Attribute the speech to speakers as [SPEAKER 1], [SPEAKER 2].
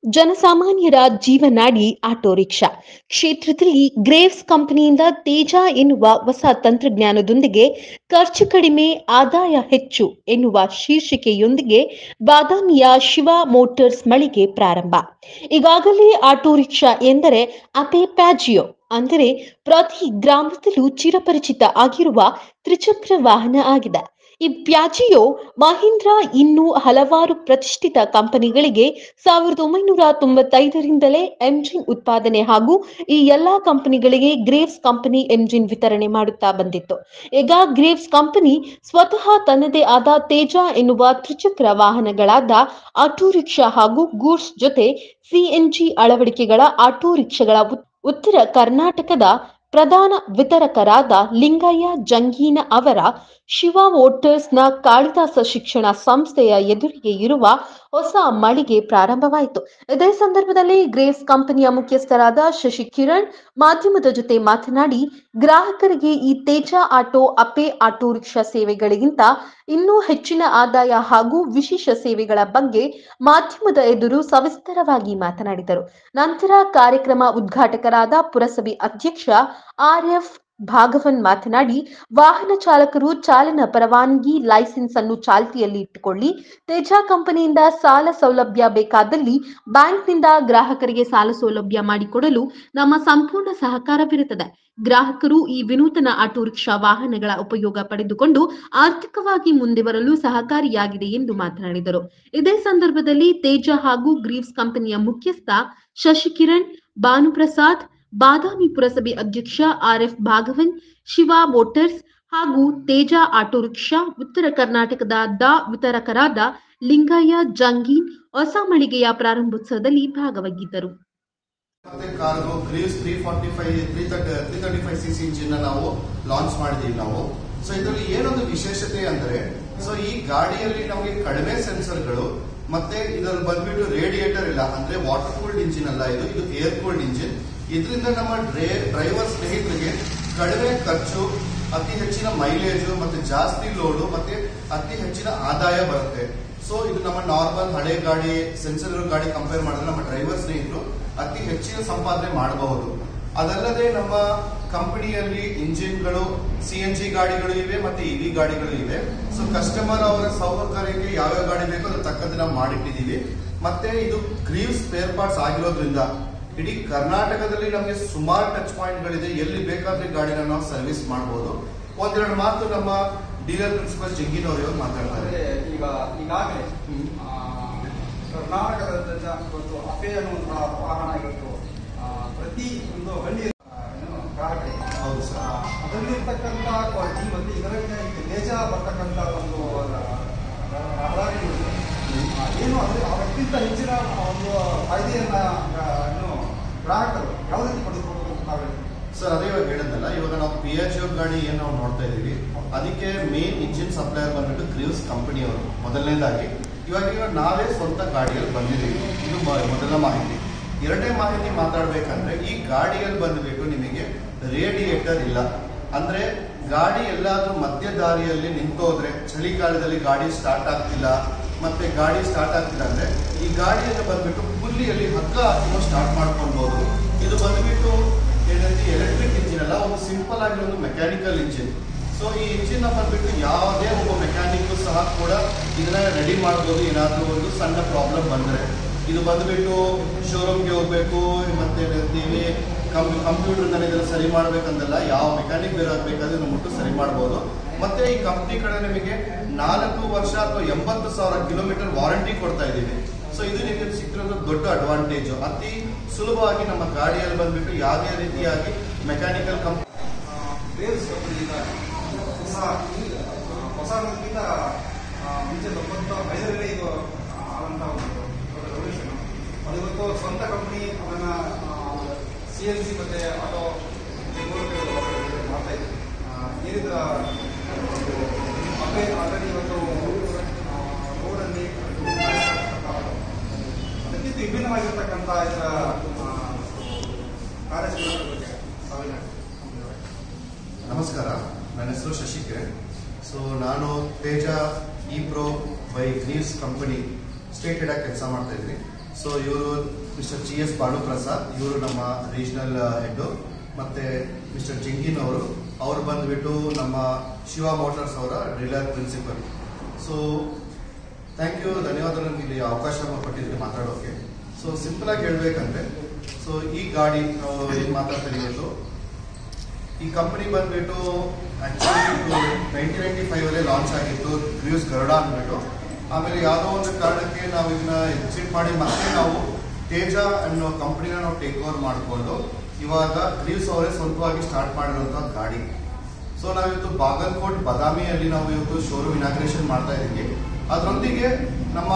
[SPEAKER 1] ಜನಸಾಮಾನ್ಯರ ಜೀವನಾಡಿ auto rickshaw ಕ್ಷೇತ್ರದಲ್ಲಿ ಗ್ರೇವ್ಸ್ ಕಂಪನಿಯಿಂದ ತೇಜ ಎನ್ನುವ ಹೊಸ ತಂತ್ರಜ್ಞಾನದೊಂದಿಗೆ ಖರ್ಚು ಕಡಿಮೆ ಆದಾಯ ಹೆಚ್ಚು ಎನ್ನುವ ಶೀರ್ಷಿಕೆಯೊಂದಿಗೆ ಬಾದಾಮಿಯ ಶಿವ ಮೋಟಾರ್ಸ್ ಮಳಿಗೆ ಪ್ರಾರಂಭ ಈಗಾಗಲೇ ಆಟೋ ರಿಕ್ಷಾ ಎಂದರೆ ಅಪೆ ಪ್ಯಾಜಿಯೋ ಅಂದರೆ ಪ್ರತಿ ಗ್ರಾಮದಲ್ಲೂ ಚಿರಪರಿಚಿತ ಆಗಿರುವ ತ್ರಿಚಕ್ರ ವಾಹನ ಆಗಿದೆ ಈ ಪ್ಯಾಜಿಯೋ ಮಹೀಂದ್ರ ಇನ್ನೂ ಹಲವಾರು ಪ್ರತಿಷ್ಠಿತ ಕಂಪನಿಗಳಿಗೆ ಸಾವಿರದ ಒಂಬೈನೂರ ತೊಂಬತ್ತೈದರಿಂದಲೇ ಎಂಜಿನ್ ಉತ್ಪಾದನೆ ಹಾಗೂ ಈ ಎಲ್ಲಾ ಕಂಪನಿಗಳಿಗೆ ಗ್ರೇವ್ಸ್ ಕಂಪನಿ ಎಂಜಿನ್ ವಿತರಣೆ ಮಾಡುತ್ತಾ ಬಂದಿತ್ತು ಈಗ ಗ್ರೇವ್ಸ್ ಕಂಪನಿ ಸ್ವತಃ ತನ್ನದೇ ಆದ ತೇಜ ಎನ್ನುವ ತ್ರಿಚಕ್ರ ವಾಹನಗಳಾದ ಆಟೋ ರಿಕ್ಷಾ ಹಾಗೂ ಗೂಡ್ಸ್ ಜೊತೆ ಸಿಎನ್ಜಿ ಅಳವಡಿಕೆಗಳ ಆಟೋ ರಿಕ್ಷಾಗಳ ಉತ್- ಉತ್ತರ ಕರ್ನಾಟಕದ ಪ್ರಧಾನ ವಿತರಕರಾದ ಲಿಂಗಯ್ಯ ಜಂಗೀನ ಅವರ ಶಿವ ಮೋಟರ್ಸ್ನ ಕಾಳಿದಾಸ ಶಿಕ್ಷಣ ಸಂಸ್ಥೆಯ ಎದುರಿಗೆ ಇರುವ ಹೊಸ ಮಳಿಗೆ ಪ್ರಾರಂಭವಾಯಿತು ಇದೇ ಸಂದರ್ಭದಲ್ಲಿ ಗ್ರೇವ್ಸ್ ಕಂಪನಿಯ ಮುಖ್ಯಸ್ಥರಾದ ಶಶಿ ಕಿರಣ್ ಮಾಧ್ಯಮದ ಜೊತೆ ಮಾತನಾಡಿ ಗ್ರಾಹಕರಿಗೆ ಈ Teja auto Ape auto rickshaw ಸೇವೆಗಳಿಗಿಂತ ಇನ್ನೂ ಹೆಚ್ಚಿನ ಆದಾಯ ಹಾಗೂ ವಿಶೇಷ ಸೇವೆಗಳ ಬಗ್ಗೆ ಮಾಧ್ಯಮದ ಎದುರು ಸವಿಸ್ತರವಾಗಿ ಮಾತನಾಡಿದರು ನಂತರ ಕಾರ್ಯಕ್ರಮ ಉದ್ಘಾಟಕರಾದ ಪುರಸಭೆ ಅಧ್ಯಕ್ಷ ಆರ್ ಎಫ್ ಭಾಗವನ್ ಮಾತನಾಡಿ ವಾಹನ ಚಾಲಕರು ಚಾಲನಾ ಪರವಾನಗಿ ಲೈಸೆನ್ಸ್ ಅನ್ನು ಚಾಲ್ತಿಯಲ್ಲಿ ಇಟ್ಟುಕೊಳ್ಳಿ ತೇಜ ಕಂಪನಿಯಿಂದ ಸಾಲ ಸೌಲಭ್ಯ ಬೇಕಾದಲ್ಲಿ ಬ್ಯಾಂಕ್ನಿಂದ ಗ್ರಾಹಕರಿಗೆ ಸಾಲ ಸೌಲಭ್ಯ ಮಾಡಿಕೊಡಲು ನಮ್ಮ ಸಂಪೂರ್ಣ ಸಹಕಾರವಿರುತ್ತದೆ ಗ್ರಾಹಕರು ಈ ವಿನೂತನ ಆಟೋ ರಿಕ್ಷಾ ವಾಹನಗಳ ಉಪಯೋಗ ಪಡೆದುಕೊಂಡು ಆರ್ಥಿಕವಾಗಿ ಮುಂದೆ ಬರಲು ಸಹಕಾರಿಯಾಗಿದೆ ಎಂದು ಮಾತನಾಡಿದರು ಇದೇ ಸಂದರ್ಭದಲ್ಲಿ ತೇಜ ಹಾಗೂ ಗ್ರೀವ್ಸ್ ಕಂಪನಿಯ ಮುಖ್ಯಸ್ಥ ಶಶಿಕಿರಣ್ ಭಾನುಪ್ರಸಾದ್ ಬಾದಾಮಿ ಪುರಸಭೆ ಅಧ್ಯಕ್ಷ R F Bhagavan Shiva Motors ಹಾಗೂ ತೇಜ ಆಟೋ ರಿಕ್ಷಾ ಉತ್ತರ ಕರ್ನಾಟಕದ ದ ವಿತರಕರಾದ ಲಿಂಗಯ್ಯ ಜಂಗೀನ್ ಹೊಸ ಮಳಿಗೆಯ ಪ್ರಾರಂಭೋತ್ಸವದಲ್ಲಿ ಭಾಗವಾಗಿದ್ದರು
[SPEAKER 2] ಮತ್ತೆ cargo Greaves three forty five three thirty three thirty five CC ಸಿ ಇಂಜಿನ್ ನಾವು ಲಾಂಚ್ ಮಾಡಿದೀವಿ ನಾವು ಸೊ ಇದರಲ್ಲಿ ಏನೊಂದು ವಿಶೇಷತೆ ಅಂದ್ರೆ ಸೊ ಈ ಗಾಡಿಯಲ್ಲಿ ನಮಗೆ ಕಡಿಮೆ ಸೆನ್ಸರ್ಗಳು ಮತ್ತೆ ಇದರಲ್ಲಿ ಬಂದ್ಬಿಟ್ಟು ರೇಡಿಯೇಟರ್ ಇಲ್ಲ ಅಂದ್ರೆ ವಾಟರ್ ಕೂಲ್ಡ್ ಇಂಜಿನ್ ಅಲ್ಲ ಇದು ಇದು ಏರ್ ಕೂಲ್ಡ್ ಇಂಜಿನ್ ಇದರಿಂದ ನಮ್ಮ ಡ್ರೈವರ್ ಸ್ನೇಹಿತರಿಗೆ ಕಡಿಮೆ ಖರ್ಚು ಅತಿ ಹೆಚ್ಚಿನ ಮೈಲೇಜು ಮತ್ತೆ ಜಾಸ್ತಿ ಲೋಡು ಮತ್ತೆ ಅತಿ ಹೆಚ್ಚಿನ ಆದಾಯ ಬರುತ್ತೆ ಸೊ ಇದು ನಮ್ಮ ನಾರ್ಮಲ್ ಹಳೆ ಗಾಡಿ ಸೆನ್ಸರ್ ಗಾಡಿ ಕಂಪೇರ್ ಮಾಡಿದ್ರೆ ನಮ್ಮ ಡ್ರೈವರ್ ಸ್ನೇಹಿತರು ಅತಿ ಹೆಚ್ಚಿನ ಸಂಪಾದನೆ ಮಾಡಬಹುದು ಅದಲ್ಲದೆ ನಮ್ಮ ಕಂಪನಿಯಲ್ಲಿ ಇಂಜಿನ್ಗಳು ಸಿ ಎನ್ ಜಿ ಗಾಡಿಗಳು ಇವೆ ಮತ್ತೆ ಇವಿ ಗಾಡಿಗಳು ಇವೆ ಸೊ ಕಸ್ಟಮರ್ ಅವರ ಸೌಕರ್ಯಕ್ಕೆ ಯಾವ್ಯಾವ ಗಾಡಿ ಬೇಕೋ ಅದ್ರ ತಕ್ಕಂತೆ ನಾವು ಮಾಡಿಟ್ಟಿದ್ದೀವಿ ಮತ್ತೆ ಇದು ಗ್ರೀವ್ ಸ್ಪೇರ್ ಪಾರ್ಟ್ಸ್ ಆಗಿರೋದ್ರಿಂದ ಇಡೀ ಕರ್ನಾಟಕದಲ್ಲಿ ನಮಗೆ ಸುಮಾರು ಟಚ್ ಪಾಯಿಂಟ್ಗಳಿದೆ ಎಲ್ಲಿ ಬೇಕಾದ್ರೆ ಗಾಡಿನ ನಾವು ಸರ್ವಿಸ್ ಮಾಡಬಹುದು ಒಂದೆರಡು ಮಾತು ನಮ್ಮ ಡೀಲರ್ ಪ್ರಿನ್ಸಿಪಲ್ ಜಗ್ಗಿನ್ ಅವರು ಇವಾಗ ಮಾತಾಡ್ತಾರೆ
[SPEAKER 3] ಅಂದ್ರೆ ಈಗ ಈಗಾಗಲೇ ಆ, ಕರ್ನಾಟಕದ ಇವತ್ತು ಅಪೆ ಅನ್ನುವಂತಹ ವಾಹನ ಇವತ್ತು ಆ, ಪ್ರತಿ ಒಂದು ಹಳ್ಳಿ ಆ, ಏನು, ಗ್ರಾಹಕರಿಗೆ
[SPEAKER 2] ಹೌದು
[SPEAKER 3] ಆ,
[SPEAKER 2] ಸರ್
[SPEAKER 3] ಅದರಲ್ಲಿರ್ತಕ್ಕಂಥ ಕ್ವಾಲಿಟಿ ಮತ್ತೆ ಇದರಲ್ಲಿ ಈಗ ಬೇಜ ಬರ್ತಕ್ಕಂಥ ಒಂದು ರಹದಾರಿಗಳು ಆ, ಏನು ಅಂದ್ರೆ ಅದಕ್ಕಿಂತ ಹೆಚ್ಚಿನ ಒಂದು ಕಾಯ್ದೆಯನ್ನ ಆ, ಏನು ಗ್ರಾಹಕರು ಯಾವ ರೀತಿ ಪಡೆದುಕೊಳ್ಬೇಕು ಅಂತ ತಾವು ಹೇಳ್ತೀರಿ?
[SPEAKER 2] ಸರ್ ಅದೇ ಇವಾಗ ಹೇಳಿದ್ನಲ್ಲ ಇವಾಗ ನಾವು ಪಿ ಎಚ್ ಗಾಡಿ ಏನ್ ನಾವು ನೋಡ್ತಾ ಇದೀವಿ ಅದಕ್ಕೆ ಮೇನ್ ಇಂಜಿನ್ ಸಪ್ಲೈಯರ್ ಬಂದ್ಬಿಟ್ಟು ಗ್ರೀವ್ಸ್ ಕಂಪನಿಯವರು ಮೊದಲನೇದಾಗಿ ಇವಾಗ ಈಗ ನಾವೇ ಸ್ವಂತ ಗಾಡಿಯಲ್ಲಿ ಬಂದಿದ್ದೀವಿ ಇದು ಮ- ಮೊದಲ ಮಾಹಿತಿ ಎರಡನೇ ಮಾಹಿತಿ ಮಾತಾಡ್ಬೇಕಂದ್ರೆ ಈ ಗಾಡಿಯಲ್ಲಿ ಬಂದ್ಬಿಟ್ಟು ನಿಮಗೆ ರೇಡಿಯೇಟರ್ ಇಲ್ಲ ಅಂದ್ರೆ ಗಾಡಿ ಎಲ್ಲಾದ್ರೂ ಮಧ್ಯ ದಾರಿಯಲ್ಲಿ ನಿಂತೋದ್ರೆ ಚಳಿಗಾಲದಲ್ಲಿ ಗಾಡಿ ಸ್ಟಾರ್ಟ್ ಆಗ್ತಿಲ್ಲ ಮತ್ತೆ ಗಾಡಿ ಸ್ಟಾರ್ಟ್ ಆಗ್ತಿಲ್ಲ ಅಂದ್ರೆ ಈ ಗಾಡಿಯನ್ನು ಬಂದ್ಬಿಟ್ಟು ಪುಲ್ಲಿಯಲ್ಲಿ ಹಗ್ಗ ಹಾಕಿ ಸ್ಟಾರ್ಟ್ ಮಾಡ್ಕೊಳ್ಬಹುದು ಇದು ಬಂದ್ಬಿಟ್ಟು ಏನಂದ್ರೆ ಎಲೆಕ್ಟ್ರಿಕ್ ಇಂಜಿನ್ ಅಲ್ಲ ಒಂದು ಸಿಂಪಲ್ ಆಗಿ ಒಂದು ಮೆಕ್ಯಾನಿಕಲ್ ಇಂಜಿನ್ ಸೊ ಈ ಇಂಜಿನ್ ಬಂದ್ಬಿಟ್ಟು ಯಾವುದೇ ಒಬ್ಬ ಮೆಕ್ಯಾನಿಕ್ ಸಹ ಕೂಡ ಇದನ್ನ ರೆಡಿ ಮಾಡ್ಬೋದು ಏನಾದ್ರೂ ಒಂದು ಸಣ್ಣ ಪ್ರಾಬ್ಲಮ್ ಬಂದ್ರೆ ಇದು ಬಂದ್ಬಿಟ್ಟು ಶೋರೂಮ್ಗೆ ಹೋಗ್ಬೇಕು ಮತ್ತೆ ನೀವು ಕಂಪ್ಯೂಟರ್ ಇದನ್ನ ಸರಿ ಮಾಡ್ಬೇಕಂದಲ್ಲ ಯಾವ ಮೆಕ್ಯಾನಿಕ್ ಬೇರೆ ಬೇಕಾದ್ರೆ ಇದನ್ನ ಮುಟ್ಟು ಸರಿ ಮಾಡ್ಬೋದು ಮತ್ತೆ ಈ ಕಂಪ್ನಿ ಕಡೆ ನಿಮಗೆ ನಾಲ್ಕು ವರ್ಷ ಅಥವಾ ಎಂಬತ್ತು ಸಾವಿರ ಕಿಲೋಮೀಟರ್ ವಾರಂಟಿ ಕೊಡ್ತಾ ಇದ್ದೀವಿ ಸೊ ಇದು ನಿಮಗೆ ಸಿಕ್ಕಿರೋದು ದೊಡ್ಡ ಅಡ್ವಾಂಟೇಜ್ ಅತಿ ಸುಲಭವಾಗಿ ನಮ್ಮ ಗಾಡಿಯಲ್ಲಿ ಬಂದ್ಬಿಟ್ಟು ಯಾವುದೇ ರೀತಿಯಾಗಿ ಮೆಕ್ಯಾನಿಕಲ್ ಕಂಪ್
[SPEAKER 3] ಬೇಸ್ ಕಂಪನಿಯಿಂದ ಹೊಸ ಆ, ಹೊಸ ಕಂಪನಿಯಿಂದ ಮುಂಚೆ ತೊಂಬತ್ತ ಐದರಲ್ಲೇ ಇದು ಆದಂತಹ ಒಂದು ದೊಡ್ಡ ರೆವಲ್ಯೂಷನ್ ಅದು ಇವತ್ತು ಸ್ವಂತ ಕಂಪನಿ ಅದನ್ನ ಸಿ ಎನ್ ಸಿ ಮತ್ತೆ ಆಟೋ ಈ ಮೂಲಕ ಇದು ಮಾಡ್ತಾ ಇದೆ ಆ, ಏನಿದ ಅಪೇ ಆಲ್ರೆಡಿ ಇವತ್ತು ಆ, ರೋಡಲ್ಲಿ ಅದಕ್ಕಿಂತ ವಿಭಿನ್ನವಾಗಿರ್ತಕ್ಕಂಥ ಇದರ ಆ, ಕಾರ್ಯಾಚರಣೆ ಬಗ್ಗೆ ತಾವೇನು ಹೇಳ್ತೀರಾ?
[SPEAKER 2] ನಮಸ್ಕಾರ ನನ್ನ ಹೆಸರು ಶಶಿಕಿರಣ್ ಸೊ ನಾನು Teja e pro by Greaves company state head ಆಗಿ ಕೆಲಸ ಮಾಡ್ತಾ ಇದ್ದೀನಿ ಸೊ ಇವರು ಮಿಸ್ಟರ್ ಜಿ ಎಸ್ ಭಾನುಪ್ರಸಾದ್ ಇವರು ನಮ್ಮ ರೀಜನಲ್ ಹೆಡ್ ಮತ್ತೆ ಮಿಸ್ಟರ್ ಜಿಂಗಿನ್ ಅವರು ಅವ್ರು ಬಂದ್ಬಿಟ್ಟು ನಮ್ಮ ಶಿವ ಮೋಟಾರ್ಸ್ ಅವರ dealer principal so thank you ಧನ್ಯವಾದ ನಮ್ಗೆ ಇಲ್ಲಿ ಅವಕಾಶ ಕೊಟ್ಟಿದ್ರಿ ಮಾತಾಡೋಕೆ ಸೊ ಸಿಂಪಲ್ ಆಗಿ ಹೇಳ್ಬೇಕಂದ್ರೆ ಸೊ ಈ ಗಾಡಿ ನಾವು ಏನ್ ಮಾತಾಡ್ತಾ ಇವತ್ತು ಈ ಕಂಪನಿ ಬಂದ್ಬಿಟ್ಟು ಆಕ್ಚುಲಿ ನೈನ್ಟೀನ್ ನೈನ್ಟಿ ಫೈವ್ ಅಲ್ಲೇ ಲಾಂಚ್ ಆಗಿತ್ತು ಕ್ರೂಸ್ ಗರುಡ ಅಂದ್ಬಿಟ್ಟು ಆಮೇಲೆ ಯಾವುದೋ ಒಂದು ಕಾರಣಕ್ಕೆ ನಾವು ಇದನ್ನ ಎಕ್ಸಿಟ್ ಮಾಡಿ ಮತ್ತೆ ನಾವು ತೇಜ ಅನ್ನೋ ಕಂಪನಿನ ನಾವು ಟೇಕ್ ಓವರ್ ಮಾಡಿಕೊಂಡು ಇವಾಗ ಕ್ರೀವ್ಸ್ ಅವರೇ ಸ್ವಂತವಾಗಿ ಸ್ಟಾರ್ಟ್ ಮಾಡಿರುವಂತಹ ಗಾಡಿ ಸೊ ನಾವಿವತ್ತು ಬಾಗಲಕೋಟ್ ಬದಾಮಿಯಲ್ಲಿ ನಾವು ಇವತ್ತು ಶೋರೂಮ್ ಇನಾಗ್ರೇಷನ್ ಮಾಡ್ತಾ ಇದ್ದೀವಿ ಅದರೊಂದಿಗೆ ನಮ್ಮ